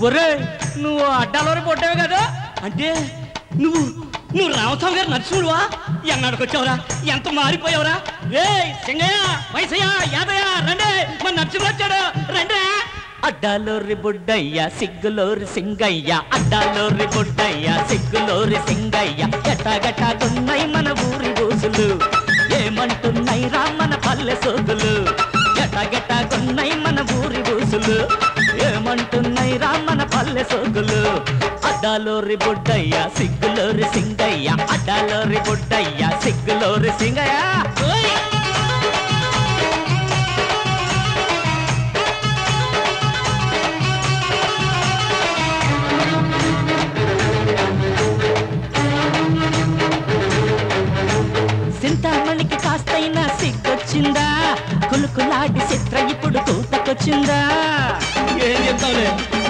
ఒరే నువ్వు అడ్డాలోని పొట్టావు కదా అంటే నువ్వు నువ్వు రామస్వామి గారు నరసింహుడువా ఎన్నాడికి వచ్చావురా ఎంత మారిపోయావురా రే సింగయ్య వయసయ్య యాదయ్య రండి మన నరసింహుడు వచ్చాడు రండి అడ్డాలోరి బుడ్డయ్య సిగ్గులోరి సింగయ్య అడ్డాలోరి బుడ్డయ్య సిగ్గులోరి సింగయ్య ఎట్టాగట్టాగున్నాయి మన ఊరి ఊసులు ఏమంటున్నాయి రా మన పల్లె సోకులు ఎట్టాగట్టాగున్నాయి మన ఊరి ఊసులు ఏమంటున్నాయి రా మన పల్లె సోకులు అడ్డాలోరి బుడ్డయ్య సిగ్గులోరి సింగయ్య అడ్డాలోరి బుడ్డయ్య సిగ్గులోరి సింగయ్య ఓయ్! సింతామణికి కాస్తైనా సిగ్గొచ్చిందా కులుకులాడి చిత్ర ఇప్పుడు కూతకొచ్చిందా ఏం చెప్తావులే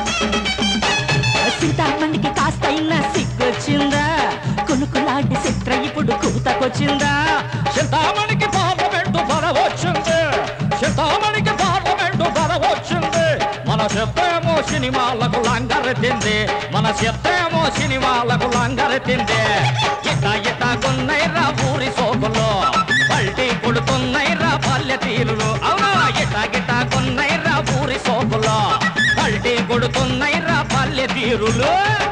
సింతామణికి కాస్తైనా సిగ్గొచ్చిందా కులుకులాడి చిత్ర ఇప్పుడు కూతకొచ్చిందా చింతామణికి పార్లమెంటు బలవచ్చింది చింతామణికి పార్లమెంటు బలవచ్చింది మన చెత్తేమో సినిమాలకు లంగరెత్తింది మన చెత్తేమో సినిమాలకు లంగరెత్తింది ఇట ఇట కొన్నైరా ఊరి సోకులు పల్టీ కొడుతున్నైరా పల్లె తీరులు అవునా ఇట గిట కొన్నైరా ఊరి సోకులు పల్టీ కొడుతున్నైరా పల్లె తీరులు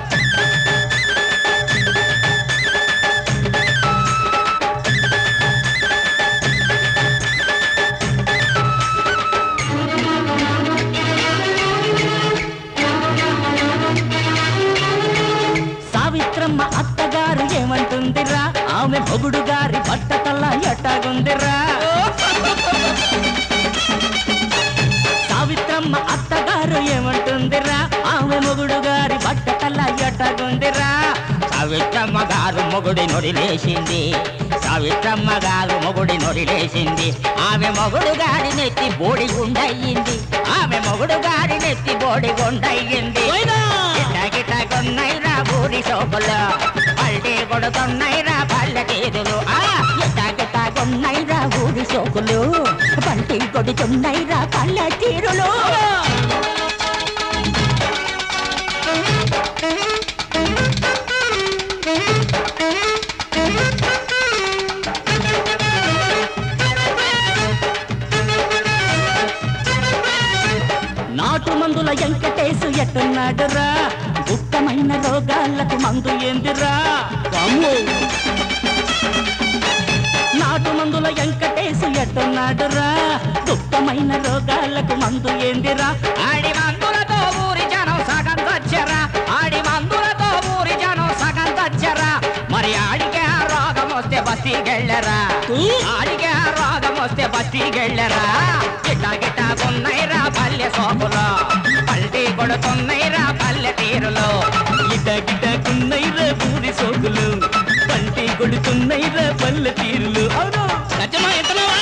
సావిత్రమ్మ అత్తగారు ఏమంటుందిరా ఆమె మొగుడు గారి బట్టతల్లా ఎట్టాగుందిరా సావిత్రమ్మ అత్తగారు ఏమంటుందిరా ఆమె మొగుడు గారి బట్టతల్లా ఎట్టాగుందిరా సావిత్రమ్మ గారు మొగుడి నొడిలేసింది సావిత్రమ్మ గారు మొగుడి నొడిలేసింది ఆమె మొగుడు గారి నెత్తి బోడి గుండయ్యింది ఆమె మొగుడు గారి నెత్తి బోడి గుండయ్యింది గిట కొన్నైరా ఊరి సోకులు పల్టీ కొడుతున్నైరా పల్లె తీరులు ఆ గిట గిట కొన్నైరా ఊరి సోకులు పల్టీ కొడుతున్నైరా పల్లె తీరులు నాటు మందుల ఎంకటేసు ఎట్టున్నాడురా గుప్తమైన రోగాలకు మందు ఏందిరా వామ్మో! నాటు మందుల ఎంకటేసు ఎట్టున్నాడురా గుప్తమైన రోగాలకు మందు ఏందిరా ఆడి మందులతో ఊరి జనం సగం తెచ్చరా ఆడి మందులతో ఊరి జనం సగం తెచ్చరా మరి ఆడికే ఆ రోగం వస్తే బస్తీకెళ్ళరా ఆడికే ఆ రోగం వస్తే బస్తీకెళ్ళరా గిట్ట గిట్ట కొన్నైరా పల్లె సోపులో పల్టీ కొడుతున్నైరా పల్లె తీరులో గిట గిట కున్నైరా పూరి సోకులు పంటి కొడుతున్నైరా పల్లె తీరులు అవును సత్యమా ఎంతనావా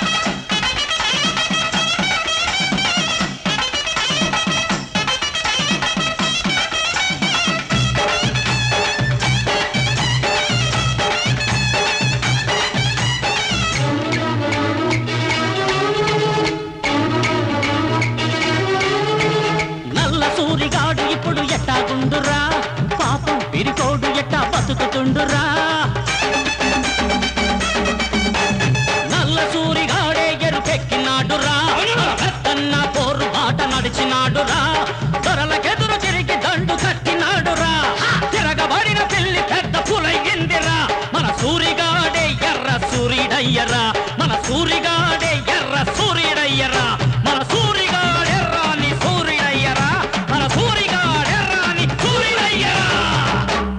నల్ల సూరిగాడు ఇప్పుడు ఎట్టాగుండురా పాపం పిరికోడు ఎట్టా బతుకుతుండురా నల్ల సూరిగాడే ఎరుపెక్కినాడురా పెద్దన్న పోరు బాట నడిచినాడురా దొరలకెదురు తిరిగి దండు కట్టినాడురా తిరగబడిన పిల్లి పెద్ద పులయ్యిందిరా మన సూరిగాడే ఎర్ర సూరిడయ్యరా మన సూరిగా